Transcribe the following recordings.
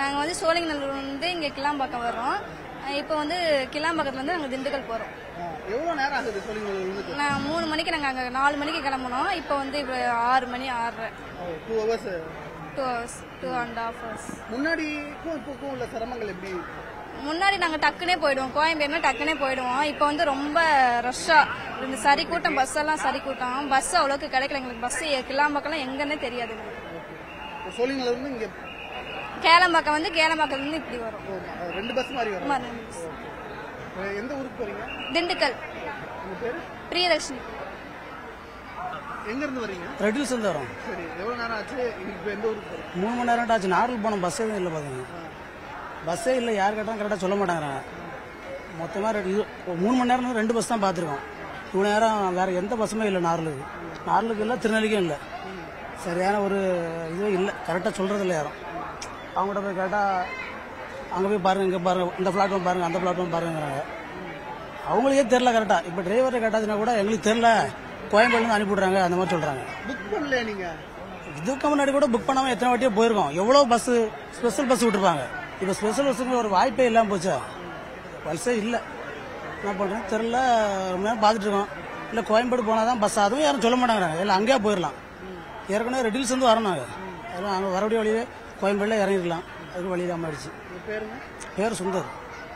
நாங்கள் வந்து சோழிங்கநல்லூர் வந்து இங்கே கிளாம்பாக்கம் வர்றோம் இப்போ வந்து கிளாம்பாக்கத்துலேருந்து நாங்கள் திண்டுக்கல் போகிறோம் ஆ, எவ்வளவு நேரம் ஆகுது சொல்லுங்க இருந்து நான் மூணு மணிக்கு நாங்கள் அங்கே நாலு மணிக்கு கிளம்புனோம் இப்போ வந்து இப்போ ஆறு மணி ஆறரை two hours two hours two and half hours முன்னாடிக்கும் இப்போக்கும் உள்ள சிரமங்கள் எப்படி முன்னாடி நாங்கள் டக்குனே போயிடுவோம் கோயம்பேடுனா டக்குனே போயிடுவோம் இப்போ வந்து ரொம்ப ரஷ்ஷாக இந்த சரி கூட்டம் பஸ் எல்லாம் சரி கூட்டம் பஸ் அவ்வளோக்கு கிடைக்கல எங்களுக்கு பஸ் கிளாம்பாக்கம்லாம் எங்கன்னே தெரியாது எங்களுக்கு சோழிங்கல இருந்து இங்க கேளம்பாக்கம் வந்து கேளம்பாக்கத்துலேருந்து இப்படி வரும் ஓ, ரெண்டு பஸ் மாதிரி வரும் ஆமா, ரெண்டு bus. அஹ் எந்த ஊருக்கு போறீங்க திண்டுக்கல் உங்க பேரு பிரியதர்ஷினி எங்க இருந்து வரீங்க ரெட்டில்ஸ் இருந்து வரோம் சரி எவ்வளவு நேரம் ஆச்சு இப்போ எந்த ஊருக்கு போறீங்க மூணு மணி நேரம் ஆச்சு நார்மல் போனோம் பஸ்ஸே இல்லை பாருங்க பஸ்ஸே இல்லை யார் கேட்டாலும் கரெக்டாக சொல்ல மாட்டேங்கிறாங்க மொத்தமாக ரெண்டு இது- ஒரு மூணு மணி நேரம் ரெண்டு பஸ் தான் பார்த்துருக்கோம் இவ்வளோ நேரம் வேற எந்த பஸ்ஸுமே இல்லை நார்லுக்கு நார்லுக்கு இல்லை திருநெல்வேலிக்கும் இல்லை சரியான ஒரு இதுவே இல்லை கரெக்டாக சொல்கிறது இல்லை யாரும் அவங்கள்ட்ட போய் கேட்டால் அங்கே போய் பாருங்க இங்கே பாருங்க இந்த பிளாட்ஃபார்ம் பாருங்க அந்த பிளாட்ஃபார்ம் பாருங்கிறாங்க அவங்களுக்கே தெரில கரெக்டாக இப்போ டிரைவரை கேட்டாச்சுன்னா கூட எங்களுக்கு தெரில கோயம்பேடுலேருந்து அனுப்பிவிட்றாங்க அந்த மாதிரி சொல்கிறாங்க புக் பண்ணல நீங்க இதுக்கு முன்னாடி கூட புக் பண்ணாம எத்தனை வாட்டியோ போயிருக்கோம் எவ்வளவு பஸ் ஸ்பெஷல் பஸ் விட்டுருப்பாங்க இப்போ ஸ்பெஷல் பஸ்ஸுக்கு ஒரு வாய்ப்பே இல்லாம போச்சா பஸ்ஸே இல்லை என்ன பண்றேன் தெரியல ரொம்ப நேரம் பார்த்துட்டு இருக்கோம் இல்லை கோயம்பேடு போனால் தான் பஸ் அதுவும் யாரும் சொல்ல மாட்டாங்கிறாங்க இல்லை அங்கேயே போயிடலாம் ஏற்கனவே ரெட்டில்ஸ் வந்து வரணும் நாங்கள் அதெல்லாம் அங்கே வரக்கூடிய வழியே கோயம்பேடில் இறங்கிடலாம் அதுக்கு வழி இல்லாமல் ஆயிடுச்சு உங்க பேருங்க பேர் சுந்தர்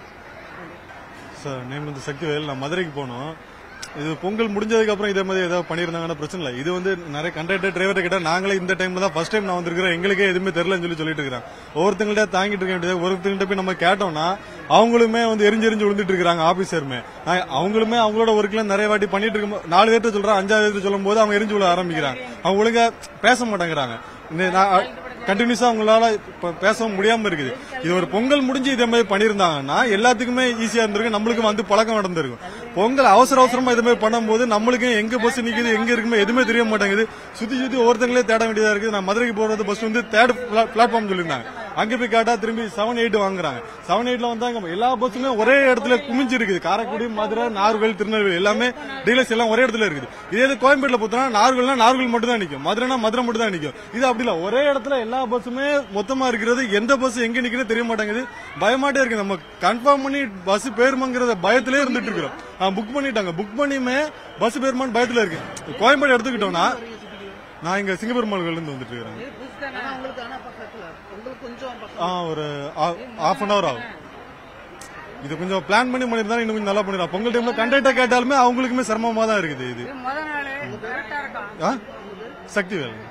சார் நேம் வந்து சக்திவேல் நான் மதுரைக்கு போனோம் இது பொங்கல் முடிஞ்சதுக்கு அப்புறம் இதே மாதிரி ஏதாவது பண்ணியிருந்தாங்கன்னா பிரச்சனை இல்லை இது வந்து நிறைய கண்டக்டர் டிரைவர் கிட்ட நாங்களே இந்த டைம்ல தான் ஃபர்ஸ்ட் டைம் நான் வந்திருக்கிறேன் எங்களுக்கே எதுவுமே தெரியலன்னு சொல்லி சொல்லிட்டு இருக்கிறேன் ஒவ்வொருத்தங்கள்ட்ட தாங்கிட்டு இருக்க வேண்டியது ஒருத்தங்கிட்ட போய் நம்ம கேட்டோம்னா அவங்களுமே வந்து எரிஞ்சு எரிஞ்சு விழுந்துட்டு இருக்காங்க ஆபீசருமே நான் அவங்களுமே அவங்களோட ஒர்க்ல நிறைய வாட்டி பண்ணிட்டு இருக்கும் நாலு பேர்ட்ட சொல்றேன் அஞ்சாவது பேர்ட்ட சொல்லும் போது அவங்க எரிஞ்சு விழ ஆரம்பிக்கிறாங்க அவங்க ஒழுங்கா பேச மாட்டேங்கிறாங்க இந்த நான் கண்டினியூஸா அவங்களால இப்ப பேசவும் முடியாம இருக்குது இது ஒரு பொங்கல் முடிஞ்சு இதே மாதிரி பண்ணியிருந்தாங்கன்னா எல்லாத்துக்குமே ஈஸியா இருந்திருக்கு நம்மளுக்கும் வந்து பழக்கம் நடந்திருக்கும் பொங்கல் அவசர அவசரமா இது மாதிரி பண்ணும்போது நம்மளுக்கும் எங்க பஸ் நிக்குது எங்க இருக்குமே எதுவுமே தெரிய மாட்டேங்குது சுத்தி சுத்தி ஒருத்தங்களே தேட வேண்டியதா இருக்குது நான் மதுரைக்கு போறது பஸ் வந்து தேர்ட் பிளாட்ஃபார்ம் சொல்லியிருந்தாங்க அங்க போய் கேட்டா திரும்பி செவன் எயிட் வாங்குறாங்க செவன் எயிட்ல வந்தாங்க எல்லா பஸ்ஸுமே ஒரே இடத்துல குமிஞ்சு இருக்குது காரைக்குடி மதுரை நாகர்கோவில் திருநெல்வேலி எல்லாமே டீலர்ஸ் எல்லாம் ஒரே இடத்துல இருக்குது இதே இது கோயம்பேட்டில் பார்த்தோம்னா நாகர்கோவில்னா நாகர்கோவில் மட்டும் தான் நிக்கும் மதுரைனா மதுரை மட்டும் தான் நிக்கும் இது அப்படி இல்ல ஒரே இடத்துல எல்லா பஸ்ஸுமே மொத்தமா இருக்கிறது எந்த பஸ் எங்க நிக்குன்னு தெரிய மாட்டேங்குது பயமாட்டே இருக்கு நம்ம கன்ஃபார்ம் பண்ணி பஸ் பேருமாங்கிறத பயத்திலே இருந்துட்டு இருக்கிறோம் புக் பண்ணிட்டாங்க புக் பண்ணியுமே பஸ் பேருமான்னு பயத்துல இருக்கு கோயம்பேடு எடுத்துக்கிட்டோம்னா நான் இங்க சிங்கப்பெருமாள்கள்ல இருந்து வந்துட்டு இருக்கிறேன் ஆனா உங்களுக்கு ஆனா பக்கத்துல உங்களுக்கு கொஞ்சம் பக்கம் ஆ ஒரு ஹாஃப் அன் ஹவர் ஆகும் இது கொஞ்சம் பிளான் பண்ணி பண்ணிருந்தா இன்னும் கொஞ்சம் நல்லா பண்ணிடலாம் பொங்கல் டைம்ல கண்டக்டர் கேட்டாலுமே அவங்களுக்குமே சிரமமா தான் இருக்குது இது ஆ? சக்திவேல்